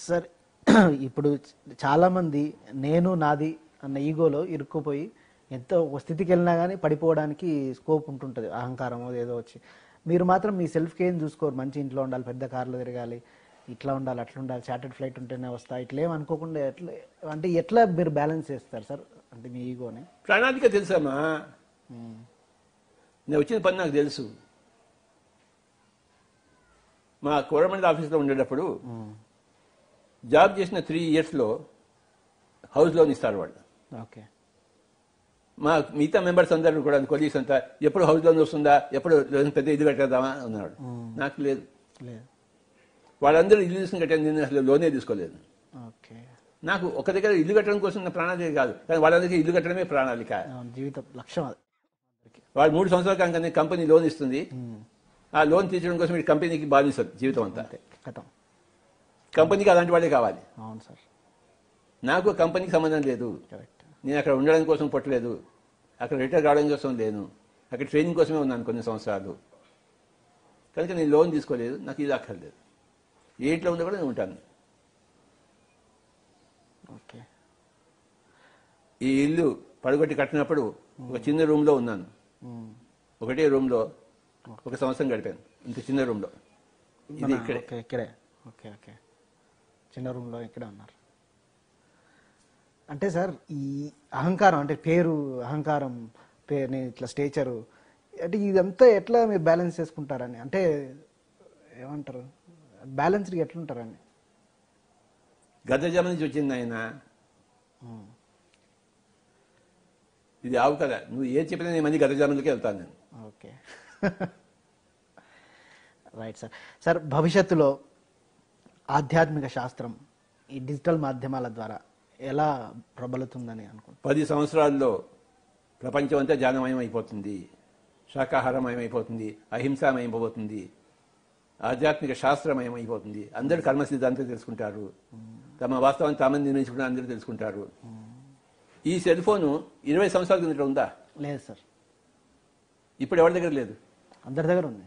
sir ఇప్పుడు చాలా మంది నేను నాది అన్న ఈగోలో ఇరుక్కుపోయి ఎంతో ఒక స్థితికి వెళ్ళినా కానీ పడిపోవడానికి స్కోప్ ఉంటుంటుంది అహంకారం ఏదో వచ్చి మీరు మాత్రం మీ సెల్ఫ్కి ఏం చూసుకోరు మంచి ఇంట్లో ఉండాలి పెద్ద కార్లో తిరగాలి ఇట్లా ఉండాలి అట్లా ఉండాలి చార్టెడ్ ఫ్లైట్ ఉంటేనే వస్తా ఇట్లా ఏం అనుకోకుండా ఎట్లా అంటే ఎట్లా మీరు బ్యాలెన్స్ చేస్తారు సార్ అంటే మీ ఈగోని ప్రణాళిక తెలుసమ్మా నేను వచ్చిన పని నాకు తెలుసు మా గవర్నమెంట్ ఆఫీస్లో ఉండేటప్పుడు జాబ్ చేసిన త్రీ ఇయర్స్లో హౌస్ లోన్ ఇస్తారు వాళ్ళు ఓకే మా మిగతా మెంబర్స్ అందరూ కూడా కొలీగ్స్ అంతా ఎప్పుడు హౌస్ లోన్ వస్తుందా ఎప్పుడు లోన్ పెద్ద ఇది కట్టేద్దామా అన్నాడు నాకు లేదు లేదు వాళ్ళందరూ ఇల్లు తీసుకుని కట్టాను నేను అసలు లోనే తీసుకోలేదు ఓకే నాకు ఒక దగ్గర ఇల్లు కట్టడం కోసం నా ప్రణాళిక కాదు కానీ వాళ్ళందరికీ ఇల్లు కట్టడమే ప్రణాళిక జీవితం లక్ష్యం అది వాళ్ళు మూడు సంవత్సరాల కాగానే కంపెనీ లోన్ ఇస్తుంది ఆ లోన్ తీర్చడం కోసం ఈ కంపెనీకి బాధిస్తుంది జీవితం అంతా అంతే కథం కంపెనీకి అలాంటి వాళ్ళే కావాలి అవును సార్ నాకు కంపెనీకి సంబంధం లేదు కరెక్ట్ నేను అక్కడ ఉండడం కోసం పుట్టలేదు అక్కడ రిటైర్ కావడం కోసం లేను అక్కడ ట్రైనింగ్ కోసమే ఉన్నాను కొన్ని సంవత్సరాలు కనుక నేను లోన్ తీసుకోలేదు నాకు ఇది అక్కర్లేదు ఏ ఇంట్లో ఉందో కూడా నేను ఉంటాను ఓకే ఈ ఇల్లు పడగొట్టి కట్టినప్పుడు ఒక చిన్న రూమ్లో ఉన్నాను ఒకటే రూమ్లో ఒక సంవత్సరం గడిపాను ఇంత చిన్న రూమ్లో ఇది ఇక్కడే ఓకే ఇక్కడే ఓకే ఓకే చిన్న రూమ్లో ఇక్కడే ఉన్నారు అంటే సార్ ఈ అహంకారం అంటే పేరు అహంకారం పేరు ఇట్లా స్టేచరు అంటే ఇదంతా ఎట్లా మీరు బ్యాలెన్స్ చేసుకుంటారని అంటే ఏమంటారు బ్యాలెన్స్డ్గా ఎట్లుంటారని గత జమ నుంచి వచ్చింది ఆయన ఇది ఆవు కదా నువ్వు ఏది చెప్పినా నేను మంది గత జన్మలకి వెళ్తాను నేను ఓకే రైట్ సార్ సార్ భవిష్యత్తులో ఆధ్యాత్మిక శాస్త్రం ఈ డిజిటల్ మాధ్యమాల ద్వారా ఎలా ప్రబలుతుందని అనుకుంటున్నాను పది సంవత్సరాల్లో ప్రపంచం అంతా జ్ఞానమయం అయిపోతుంది శాకాహారమయం అయిపోతుంది అహింసామయం అయిపోతుంది ఆధ్యాత్మిక శాస్త్రమయం అయిపోతుంది అందరూ కర్మ సిద్ధాంతం తెలుసుకుంటారు తమ వాస్తవాన్ని తామని నిర్ణయించుకుంటే అందరూ తెలుసుకుంటారు ఈ సెల్ ఫోను ఇరవై సంవత్సరాల కిందట ఉందా లేదు సార్ ఇప్పుడు ఎవరి దగ్గర లేదు అందరి దగ్గర ఉంది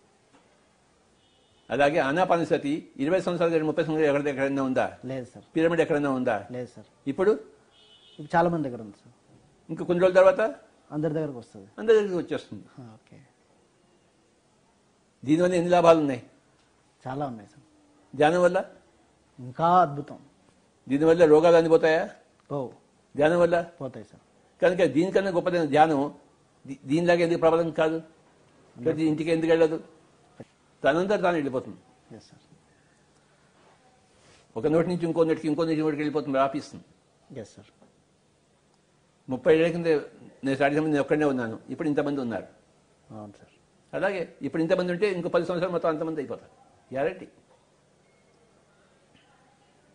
అలాగే ఆనాపానసతి ఇరవై సంవత్సరాల దగ్గర ముప్పై సంవత్సరాలు ఎక్కడ ఎక్కడైనా ఉందా లేదు సార్ పిరమిడ్ ఎక్కడైనా ఉందా లేదు సార్ ఇప్పుడు ఇప్పుడు చాలా మంది దగ్గర ఉంది సార్ ఇంకా కొన్ని రోజుల తర్వాత అందరి దగ్గరకు వస్తుంది అందరి దగ్గరికి వచ్చేస్తుంది ఓకే దీనివల్ల ఎన్ని లాభాలు ఉన్నాయి చాలా ఉన్నాయి సార్ ధ్యానం వల్ల ఇంకా అద్భుతం దీనివల్ల రోగాలు అందిపోతాయా ఓ ధ్యానం వల్ల పోతాయి సార్ కనుక దీనికన్నా గొప్పదైన ధ్యానం దీ- దీనిలాగా ఎందుకు ప్రబలం కాదు ప్రతి ఇంటికి ఎందుకు వెళ్ళదు తనంతా తాను వెళ్ళిపోతుంది ఎస్ సార్ ఒక నోటి నుంచి ఇంకో నోటికి ఇంకో నోటి నోటికి వెళ్ళిపోతుంది ఆపిస్తుంది ఎస్ సార్ ముప్పై ఏళ్ళ కింద నేను స్టార్ట్ చేసిన నేను ఒక్కడనే ఉన్నాను ఇప్పుడు ఇంతమంది ఉన్నారు అవును సార్ అలాగే ఇప్పుడు ఇంతమంది ఉంటే ఇంకో పది సంవత్సరాలు మొత్తం అంతమంది అయిపోతారు గ్యారెంటీ